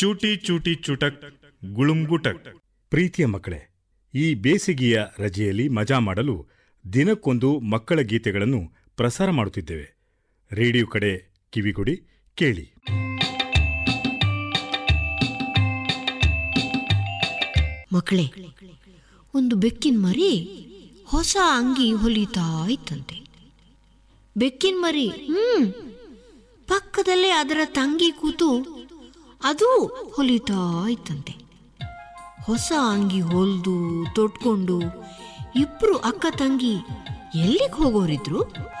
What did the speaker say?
ಚೂಟಿ ಚೂಟಿ ಚುಟಕ್ ಗುಳುಂಗುಟಕ್ ಪ್ರೀತಿಯ ಮಕ್ಕಳೇ ಈ ಬೇಸಿಗೆಯ ರಜೆಯಲ್ಲಿ ಮಜಾ ಮಾಡಲು ದಿನಕ್ಕೊಂದು ಮಕ್ಕಳ ಗೀತೆಗಳನ್ನು ಪ್ರಸಾರ ಮಾಡುತ್ತಿದ್ದೇವೆ ರೇಡಿಯೋ ಕಡೆ ಕಿವಿಗೊಡಿ ಕೇಳಿ ಮಕ್ಕಳೇ ಒಂದು ಬೆಕ್ಕಿನ ಮರಿ ಹೊಸ ಅಂಗಿ ಹೊಲಿತಾ ಇತ್ತಂತೆ ಬೆಕ್ಕಿನ ಮರಿ ಹ್ಮ್ ಪಕ್ಕದಲ್ಲೇ ಅದರ ತಂಗಿ ಕೂತು ಅದು ಹೊಲಿತಾ ಇತ್ತಂತೆ ಹೊಸ ಅಂಗಿ ಹೊಲ್ದು ತೊಟ್ಕೊಂಡು ಇಬ್ರು ಅಕ್ಕ ತಂಗಿ ಎಲ್ಲಿಗೆ ಹೋಗೋರಿದ್ರು